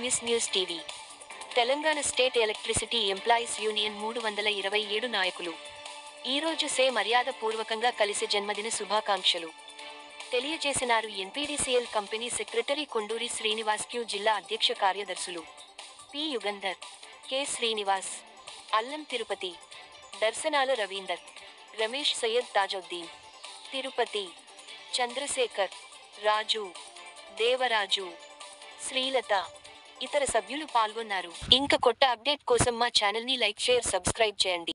service news TV Telangana state electricity employees union మూడు వందల ఇరవై ఏడు నాయకులు ఈరోజు సే మర్యాద పూర్వకంగా కలిసి జన్మదిన శుభాకాంక్షలు తెలియజేసినారు ఎన్పీడీసీఎల్ కంపెనీ సెక్రటరీ కొండూరి శ్రీనివాస్ క్యూ జిల్లా అధ్యక్ష కార్యదర్శులు పి యుగంధర్ కె శ్రీనివాస్ అల్లం తిరుపతి దర్శనాల రవీందర్ రమేష్ సయ్యద్ తాజుద్దీన్ తిరుపతి చంద్రశేఖర్ రాజు దేవరాజు శ్రీలత ఇతర సభ్యులు పాల్గొన్నారు ఇంకా కొత్త అప్డేట్ కోసం మా ఛానల్ ని లైక్ షేర్ సబ్స్క్రైబ్ చేయండి